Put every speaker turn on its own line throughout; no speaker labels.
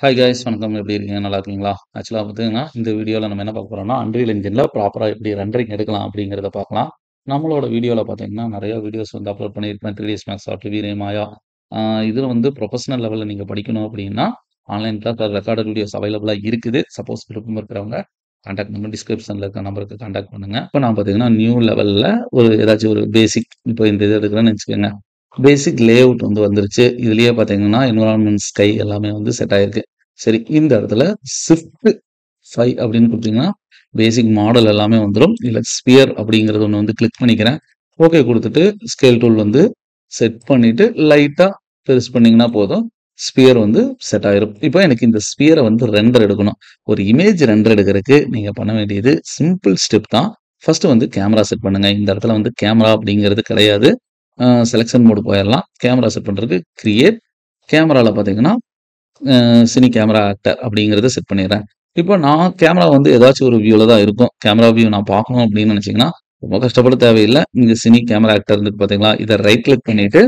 Hi guys வணக்கம் எப்படி இருக்கீங்க நல்லா இருக்கீங்களா ஆக்சுவலாக பார்த்தீங்கன்னா இந்த வீடியோவில் நம்ம என்ன பார்க்க போகிறோம்னா அன்ரியல் இன்ஜினில் ப்ராப்பராக எப்படி ரெண்டரிங் எடுக்கலாம் அப்படிங்கிறத பார்க்கலாம் நம்மளோட வீடியோவில் பார்த்தீங்கன்னா நிறைய வீடியோஸ் வந்து அப்லோட் பண்ணியிருப்பேன் three D S Max software Maya இதில் வந்து ப்ரொஃபஷனல் லெவலில் நீங்கள் படிக்கணும் அப்படின்னா ஆன்லைன் கிளாஸ் ரெக்கார்டட் வீடியோஸ் அவைலபிளாக இருக்குது சப்போஸ் விருப்பம் இருக்கிறவங்க கான்டாக்ட் நம்பர் டிஸ்கிரிப்ஷனில் இருக்க நம்பருக்கு கான்டாக்ட் பண்ணுங்கள் இப்போ நான் பார்த்தீங்கன்னா நியூ லெவலில் ஒரு ஏதாச்சும் ஒரு பேசிக் இப்போ இந்த இது எடுக்கிறேன்னு வச்சுக்கோங்க பேசிக் லே அவுட் வந்து வந்துருச்சு இதுலயே பார்த்தீங்கன்னா என்வரான்மெண்ட் ஸ்கை எல்லாமே வந்து செட் ஆயிருக்கு சரி இந்த இடத்துல ஷிஃப்ட் ஃபைவ் அப்படின்னு கொடுத்தீங்கன்னா பேசிக் மாடல் எல்லாமே வந்துடும் இல்லை ஸ்பியர் அப்படிங்கிறது ஒன்று வந்து கிளிக் பண்ணிக்கிறேன் ஓகே கொடுத்துட்டு ஸ்கேல் டூல் வந்து செட் பண்ணிட்டு லைட்டாக பெருசு பண்ணீங்கன்னா போதும் ஸ்பியர் வந்து செட் ஆயிரும் இப்போ எனக்கு இந்த ஸ்பியரை வந்து ரெண்டர் எடுக்கணும் ஒரு இமேஜ் ரெண்டர் எடுக்கிறதுக்கு நீங்கள் பண்ண வேண்டியது சிம்பிள் ஸ்டெப் தான் ஃபர்ஸ்ட் வந்து கேமரா செட் பண்ணுங்க இந்த இடத்துல வந்து கேமரா அப்படிங்கிறது கிடையாது செலெக்ஷன் மோடு போயிடலாம் கேமரா செட் பண்ணுறதுக்கு கிரியேட் கேமராவில் பார்த்தீங்கன்னா சினி கேமரா ஆக்டர் அப்படிங்கிறத செட் பண்ணிடுறேன் இப்போ நான் கேமரா வந்து ஏதாச்சும் ஒரு வியூவில் தான் இருக்கும் கேமரா வியூ நான் பார்க்கணும் அப்படின்னு நினச்சிங்கன்னா ரொம்ப கஷ்டப்பட தேவையில்லை இங்கே சினி கேமரா ஆக்டர் இருக்கு பார்த்தீங்களா இதை ரைட் கிளிக் பண்ணிட்டு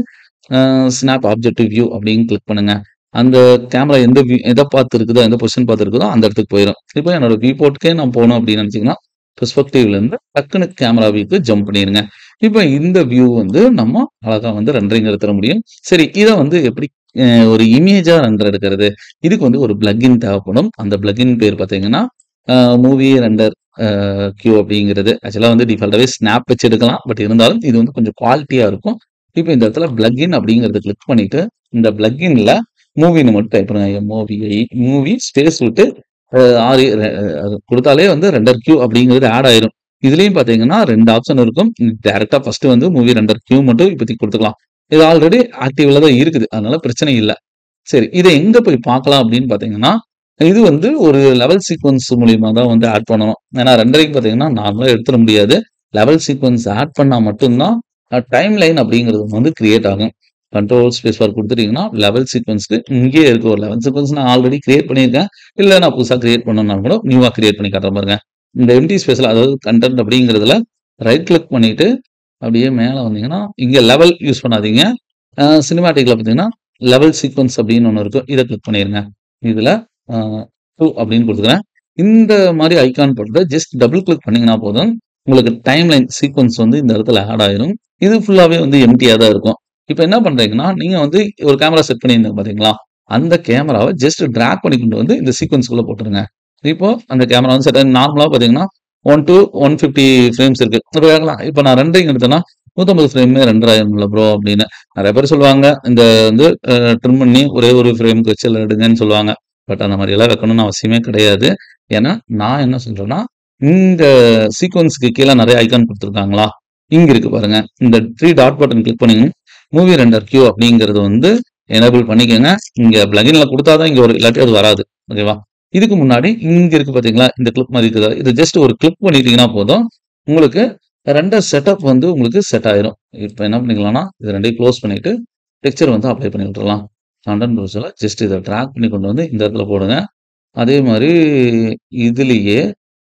ஸ்னாப் ஆப்ஜெக்டிவ் வியூ அப்படின்னு கிளிக் பண்ணுங்க அந்த கேமரா எந்த வியூ எதை பார்த்து இருக்குதோ எந்த பொசிஷன் பார்த்து இருக்குதோ அந்த இடத்துக்கு போயிடும் இப்போ என்னோட வியூ போர்ட்டுக்கே நான் போகணும் அப்படின்னு நினச்சிங்கன்னா பெர்ஸ்பெக்டிவ்ல இருந்து டக்குனு கேமரா வியூக்கு ஜம்ப் பண்ணிடுங்க இப்போ இந்த வியூ வந்து நம்ம அழகா வந்து ரெண்டரிங் எடுத்துட முடியும் சரி இதை வந்து எப்படி அஹ், ஒரு இமேஜா ரெண்டர் எடுக்கிறது இதுக்கு வந்து ஒரு பிளக்இன் தேவைப்படும் அந்த பிளக்இன் பேர் பார்த்தீங்கன்னா மூவி ரெண்டர் கியூ அப்படிங்கிறது ஆக்சுவலாக வந்து டிஃபால்ட்டாகவே ஸ்னாப் வச்சு எடுக்கலாம் பட் இருந்தாலும் இது வந்து கொஞ்சம் குவாலிட்டியாக இருக்கும் இப்போ இந்த இடத்துல பிளக்இன் அப்படிங்கிறத கிளிக் பண்ணிட்டு இந்த பிளக்இன்ல மூவின்னு மட்டும் டைப் பண்ணுங்க எம்ஓவிஐ மூவி ஸ்பேஸ் விட்டு அஹ், ஆறு அஹ், கொடுத்தாலே வந்து ரெண்டர் கியூ அப்படிங்கிறது ஆட் ஆயிரும் இதுலயும் பாத்தீங்கன்னா ரெண்டு ஆப்ஷன் இருக்கும் டேரக்டா ஃபர்ஸ்ட் வந்து மூவி ரெண்டர் கியூ மட்டும் இப்போதைக்கு கொடுத்துக்கலாம் இது ஆல்ரெடி ஆக்டிவ்ல தான் இருக்குது அதனால பிரச்சனை இல்லை சரி இதை எங்க போய் பார்க்கலாம் அப்படின்னு பாத்தீங்கன்னா இது வந்து ஒரு லெவல் சீக்வன்ஸ் மூலியமா தான் வந்து ஆட் பண்ணணும் ஏன்னா ரெண்டரைக்கு பாத்தீங்கன்னா நார்மலா எடுத்துட முடியாது லெவல் சீக்வன்ஸ் ஆட் பண்ணா மட்டும்தான் டைம் லைன் அப்படிங்கிறது வந்து கிரியேட் ஆகும் கண்ட்ரோல் ஸ்பேஸ் பார் கொடுத்துட்டீங்கன்னா லெவல் சீக்வன்ஸ்க்கு இங்கேயே இருக்கு ஒரு லெவல் சீக்வன்ஸ் நான் ஆல்ரெடி கிரியேட் பண்ணியிருக்கேன் இல்லை நான் புதுசாக கிரியேட் பண்ணணும்னா கூட நியூவா கிரியேட் பண்ணி காட்டுற பாருங்க இந்த எம்டி ஸ்பேஸ்ல அதாவது கண்டென்ட் அப்படிங்கிறதுல ரைட் கிளிக் பண்ணிட்டு அப்படியே மேலே வந்தீங்கன்னா இங்க லெவல் யூஸ் பண்ணாதீங்க சினிமாட்டிக்ல பார்த்தீங்கன்னா லெவல் சீக்வன்ஸ் அப்படின்னு ஒன்று இருக்கும் இதை கிளிக் பண்ணிருங்க இதுல டூ அப்படின்னு கொடுத்துக்கிறேன் இந்த மாதிரி ஐகான் போட்டு ஜஸ்ட் டபுள் கிளிக் பண்ணீங்கன்னா போதும் உங்களுக்கு டைம் லைன் சீக்வன்ஸ் வந்து இந்த இடத்துல ஆட் ஆயிரும் இது ஃபுல்லாவே வந்து எம்டியா தான் இருக்கும் இப்போ என்ன பண்றீங்கன்னா நீங்க வந்து ஒரு கேமரா செட் பண்ணியிருந்தீங்க பாத்தீங்களா அந்த கேமராவை ஜஸ்ட் டிராக் பண்ணி கொண்டு வந்து இந்த சீக்வன்ஸ்குள்ள போட்டுருங்க இப்போ அந்த கேமரா வந்து செட் நார்மலா பாத்தீங்கன்னா one to one fifty frames இருக்கு இப்போ கேட்கலாம் இப்போ நான் ரெண்டரிங் எடுத்தேன்னா நூற்றம்பது ஃப்ரேமே ரெண்டராயிரம்ல ப்ரோ அப்படின்னு நிறைய பேர் சொல்லுவாங்க இந்த வந்து ட்ரிம் பண்ணி ஒரே ஒரு ஃப்ரேமுக்கு வச்சு எல்லாம் எடுங்கன்னு சொல்லுவாங்க பட் அந்த மாதிரி எல்லாம் வைக்கணும்னு அவசியமே கிடையாது ஏன்னா நான் என்ன சொல்றேன்னா இந்த சீக்வன்ஸ்க்கு கீழே நிறைய ஐகான் கொடுத்துருக்காங்களா இங்க இருக்கு பாருங்க இந்த த்ரீ டாட் பட்டன் கிளிக் பண்ணீங்க மூவி ரெண்டர் கியூ அப்படிங்கிறது வந்து எனேபிள் பண்ணிக்கோங்க இங்க பிளகின்ல கொடுத்தாதான் இங்க ஒரு இல்லாட்டி அது வராது ஓகேவா இதுக்கு முன்னாடி இங்க இருக்கு பாத்தீங்களா இந்த கிளிப் மாதிரி இருக்குதா இது ஜஸ்ட் ஒரு கிளிக் பண்ணிட்டீங்கன்னா போதும் உங்களுக்கு ரெண்டர் செட்டப் வந்து உங்களுக்கு செட் ஆயிரும் இப்போ என்ன பண்ணிக்கலாம்னா இது ரெண்டையும் க்ளோஸ் பண்ணிட்டு டெக்ஸ்சர் வந்து அப்ளை பண்ணி விட்டுறலாம் கண்டென்ட் ப்ரௌசரில் ஜஸ்ட் இதை ட்ராக் பண்ணி கொண்டு வந்து இந்த இடத்துல போடுங்க அதே மாதிரி இதுலேயே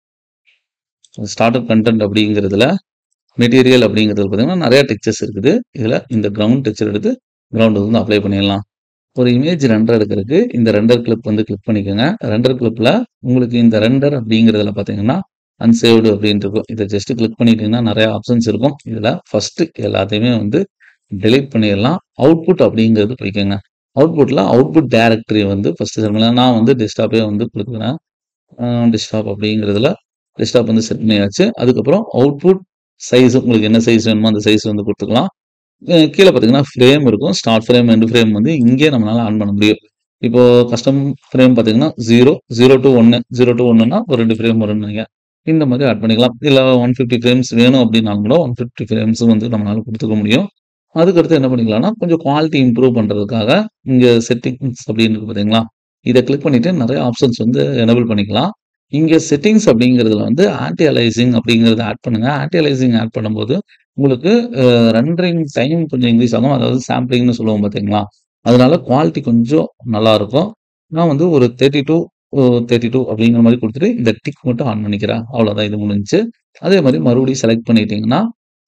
ஸ்டார்டர் கண்டென்ட் அப்படிங்கிறதுல மெட்டீரியல் அப்படிங்கிறது பார்த்தீங்கன்னா நிறைய டெக்சர்ஸ் இருக்குது இதில் இந்த கிரவுண்ட் டெக்சர் எடுத்து கிரவுண்ட் வந்து அப்ளை பண்ணிடலாம் ஒரு இமேஜ் ரெண்டர் எடுக்கிறதுக்கு இந்த ரெண்டர் கிளிப் வந்து கிளிக் பண்ணிக்கோங்க ரெண்டர் கிளிப்பில் உங்களுக்கு இந்த ரெண்டர் அப்படிங்கிறதுல பார்த்தீங்கன்னா அன்சேவ்டு அப்படின்னு இருக்கும் இதை ஜஸ்ட் கிளிக் பண்ணிட்டீங்கன்னா நிறைய ஆப்ஷன்ஸ் இருக்கும் இதில் ஃபர்ஸ்ட் எல்லாத்தையுமே வந்து delete பண்ணிடலாம் அவுட்புட் அப்படிங்கிறது போய்க்கோங்க அவுட்புட்டில் அவுட்புட் டைரக்டரி வந்து ஃபர்ஸ்ட் செட் பண்ணலாம் நான் வந்து டெஸ்க்டாப்பே வந்து கொடுக்குறேன் டெஸ்க்டாப் அப்படிங்கிறதுல டெஸ்க்டாப் வந்து செட் பண்ணியாச்சு அதுக்கப்புறம் அவுட்புட் சைஸ் உங்களுக்கு என்ன சைஸ் வேணுமோ அந்த சைஸ் வந்து கொடுத்துக்கலாம் அஹ் கீழே பார்த்தீங்கன்னா ஃப்ரேம் இருக்கும் ஸ்டார்ட் ஃப்ரேம் எண்ட் ஃப்ரேம் வந்து இங்கே நம்மளால ஆன் பண்ண முடியும் இப்போ கஸ்டம் ஃப்ரேம் பார்த்தீங்கன்னா ஜீரோ ஜீரோ டு ஒன்று ஜீரோ டு ஒன்றுனா ஒரு ரெண்டு ஃப்ரேம் வரும்னு நினைக்கிறேன் இந்த மாதிரி ஆட் பண்ணிக்கலாம் இல்லை ஒன் ஃபிஃப்டி ஃப்ரேம்ஸ் வேணும் அப்படின்னாலும் கூட ஒன் ஃபிஃப்டி ஃப்ரேம்ஸ் வந்து நம்மளால கொடுத்துக்க முடியும் அதுக்கடுத்து என்ன பண்ணிக்கலாம்னா கொஞ்சம் குவாலிட்டி இம்ப்ரூவ் பண்ணுறதுக்காக இங்கே செட்டிங்ஸ் அப்படின்னு இருக்கு பார்த்தீங்களா இதை கிளிக் பண்ணிட்டு நிறைய ஆப்ஷன்ஸ் வந்து எனபிள் பண்ணிக்கலாம் இங்கே செட்டிங்ஸ் அப்படிங்கிறதுல வந்து ஆன்டி அலைசிங் அப்படிங்கிறத ஆட் பண்ணுங்க ஆன்டி அலைசிங் ஆட் பண்ணும்போது உங்களுக்கு ரெண்டரிங் டைம் கொஞ்சம் இன்க்ரீஸ் ஆகும் அதாவது சாம்பிளிங்னு சொல்லுவோம் பார்த்தீங்களா அதனால குவாலிட்டி கொஞ்சம் நல்லா இருக்கும் நான் வந்து ஒரு தேர்ட்டி டூ தேர்ட்டி டூ அப்படிங்கிற மாதிரி கொடுத்துட்டு இந்த டிக் மட்டும் ஆன் பண்ணிக்கிறேன் அவ்வளோதான் இது முடிஞ்சுச்சு அதே மாதிரி மறுபடியும் செலக்ட் பண்ணிட்டீங்கன்னா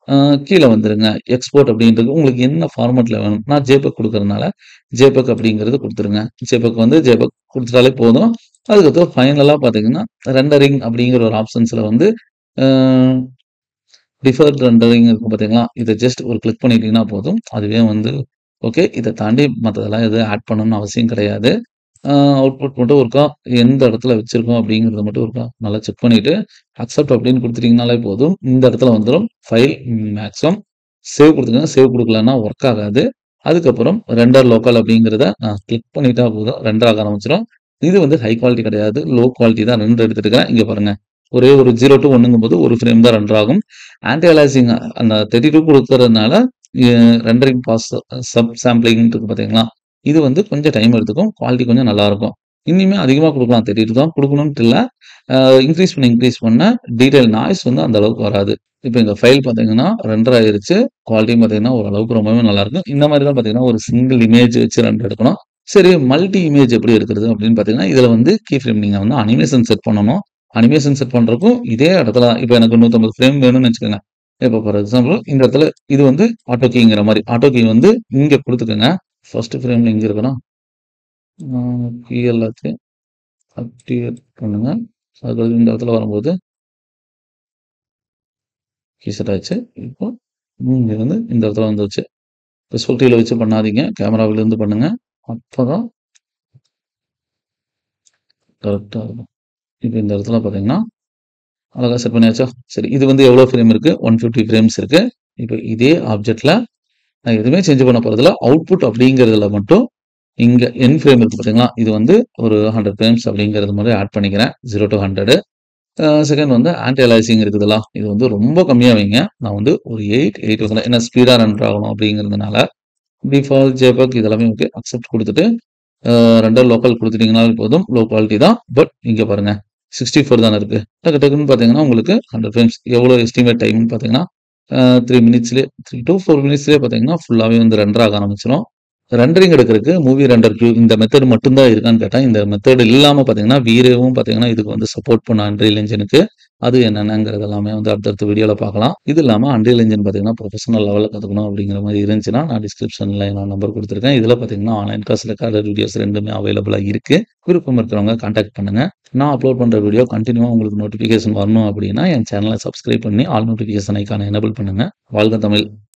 அ கீழ வந்துருங்க. எக்ஸ்போர்ட் அப்படின்றது உங்களுக்கு என்ன ஃபார்மேட்ல வேணும். நான் ஜேபெக் குடுக்கறதுனால, ஜேபெக் அப்படிங்கிறது குடுத்துருங்க. ஜேபெக் வந்து ஜேபெக் குடுத்துட்டாலே போதும். அதுக்கப்புறம் ஃபைனலா பார்த்தீங்கன்னா, ரெண்டரிங் அப்படிங்கிற ஒரு ஆப்ஷன்ஸ்ல வந்து அ டிஃபர்ட் ரெண்டரிங் இருக்கும் பார்த்தீங்களா? இத ஜஸ்ட் ஒரு கிளிக் பண்ணிட்டீங்கன்னா போதும். அதுவே வந்து ஓகே. இத தாண்டி மத்ததெல்லாம் எதுவும் ஆட் பண்ணணும்னு அவசியம் கிடையாது. அ அவுட்புட் மட்டும் ஒருக்கா எந்த இடத்துல வச்சிருக்கோம் அப்படிங்கிறத மட்டும் ஒருக்கா நல்லா செக் பண்ணிட்டு, அக்செப்ட் அப்படின்னு குடுத்துட்டீங்கனாலே போதும். இந்த இடத்துல வந்துரும். ஃபைல் மேக்ஸிமம் சேவ் குடுத்துக்கங்க. சேவ் குடுக்கலன்னா ஒர்க் ஆகாது. அதுக்கப்புறம் ரெண்டர் லோக்கல் அப்படிங்கிறத நான் கிளிக் பண்ணிட்டா போதும். ரெண்டர் ஆக ஆரம்பிச்சுரும். இது வந்து ஹை குவாலிட்டி கிடையாது. லோ குவாலிட்டி தான் ரெண்டர் எடுத்துருக்கேன். இங்க பாருங்க. ஒரே ஒரு 0 டூ 1ங்கும்போது ஒரு ஃப்ரேம் தான் ரெண்டர் ஆகும். ஆன்டி அலியாசிங் அந்த 32 குடுக்கறதுனால a rendering pass sub sampling இருக்கு பார்த்தீங்களா? இது வந்து கொஞ்சம் டைம் எடுத்துக்கும். குவாலிட்டி கொஞ்சம் நல்லாருக்கும். இன்னியுமே அதிகமா குடுக்கலாம். 32 தான் குடுக்கணும்ன்ட்டு இல்ல. அ இன்கிரீஸ் பண்ண இன்கிரீஸ் பண்ண டீட்டெயில் நாய்ஸ் வந்து அந்த அளவுக்கு வராது. இப்ப எங்க ஃபைல் பார்த்தீங்கன்னா, ரெண்டர் ஆயிருச்சு. குவாலிட்டியும் பார்த்தீங்கன்னா, ஓரளவுக்கு ரொம்பவே நல்லாருக்கும். இந்த மாரி தான் பார்த்தீங்கன்னா, ஒரு சிங்கிள் இமேஜ் வச்சு ரெண்டர் எடுக்கணும். சரி மல்டி இமேஜ் எப்படி எடுக்கிறது அப்படின்னு பார்த்தீங்கன்னா, இதுல வந்து கீ ஃப்ரேம் நீங்க வந்து அனிமேஷன் செட் பண்ணணும். அனிமேஷன் செட் பண்றதுக்கும் இதே இடத்துல இப்ப எனக்கு 150 ஃப்ரேம் வேணும்னு வச்சுக்கோங்க. இப்ப ஃபார் எக்ஸாம்பிள் இந்த இடத்துல இது வந்து ஆட்டோ கீங்கிற மாரி. ஆட்டோ கீ வந்து இங்க குடுத்துக்கங்க. ஃபர்ஸ்ட் ஃப்ரேம்ல எங்க இருக்கணும்? அ கீ எல்லாத்தையும் ஆக்டிவேட் பண்ணுங்க. அதுக்கடுத்து இந்த இடத்துல வரும்போது கீ செட் ஆயிடுச்சு. இப்போ இங்க வந்து இந்த இடத்துல வந்துருச்சு. பெர்ஸ்பெக்டிவ்ல வச்சு பண்ணாதீங்க. கேமராவிலிருந்து பண்ணுங்க. அப்பதான் கரெக்ட்டா இருக்கும். இப்ப இந்த இடத்துல பார்த்தீங்கன்னா, அழகா செட் பண்ணியாச்சா? சரி இது வந்து எவ்வளோ ஃப்ரேம் இருக்கு? 150 ஃப்ரேம்ஸ் இருக்கு. இப்ப இதே ஆப்ஜெக்ட்ல நான் எதுவுமே சேஞ்ச் பண்ண போறதில்ல. அவுட்புட் அப்படிங்கிறதுல மட்டும் இங்க எண்ட் ஃப்ரேம் இருக்கு பார்த்தீங்களா? இது வந்து ஒரு 100 ஃப்ரேம்ஸ் அப்படிங்கிறது மாரி ஆட் பண்ணிக்கிறேன். 0 டூ 100 அ செகண்ட் வந்து ஆன்டி அலியாசிங் இருக்குதுல்ல? இது வந்து ரொம்ப கம்மியா வைங்க. நான் வந்து ஒரு 8, 8 வைக்கிறேன். ஏன்னா ஸ்பீடா ரெண்டர் ஆகணும் அப்படிங்கிறதுனால. டிஃபால்ட் ஜேபெக் இதெல்லாமே ஓகே. அக்செப்ட் குடுத்துட்டு, அ ரெண்டர் லோக்கல் குடுத்துட்டீங்கனாலே போதும். லோ குவாலிட்டி தான். பட் இங்க பாருங்க. 64 தானே இருக்கு. டக்கு டக்குன்னு பார்த்தீங்கன்னா, உங்களுக்கு 100 ஃப்ரேம்ஸ் எவ்வளோ எஸ்டிமேட் டைம்ன்னு பார்த்தீங்கன்னா, அ 3 மினிட்ஸ்லயே 3 டூ 4 மினிட்ஸ்லயே பார்த்தீங்கன்னா, ஃபுல்லாவே வந்து ரெண்டர் ஆக ஆரம்பிச்சுரும். ரெண்டரிங் எடுக்கறக்கு மூவி ரெண்டர் கியூ இந்த மெத்தட் மட்டும் தான் இருக்கான்னு கேட்டா, இந்த மெத்தட் இல்லாம பார்த்தீங்கன்னா, V-Rayவும் பார்த்தீங்கன்னா, இதுக்கு வந்து சப்போர்ட் பண்ணும் Unreal Engineக்கு. அது என்னென்னங்கிறது எல்லாமே வந்து அடுத்தடுத்த வீடியோல பார்க்கலாம். இது இல்லாம Unreal Engine பார்த்தீங்கன்னா, ப்ரொஃபஷனல் லெவல்ல கத்துக்கணும் அப்படிங்கிற மாரி இருந்துச்சுன்னா, நான் டிஸ்கிரிப்ஷன்ல என்னோட நம்பர் குடுத்துருக்கேன். இதுல பார்த்தீங்கன்னா, ஆன்லைன் கிளாஸ், ரெக்கார்டட் வீடியோஸ் 2மே அவைலபிளா இருக்கு. விருப்பம் இருக்கிறவங்க கான்டாக்ட் பண்ணுங்க. நான் அப்லோட் பண்ற வீடியோ கன்டினியூவா உங்களுக்கு நோட்டிஃபிகேஷன் வரணும் அப்படின்னா, என் சேனல சப்ஸ்கிரைப் பண்ணி ஆல் நோட்டிஃபிகேஷன் ஐகான எனேபிள் பண்ணுங்க. வாழ்க தமிழ்!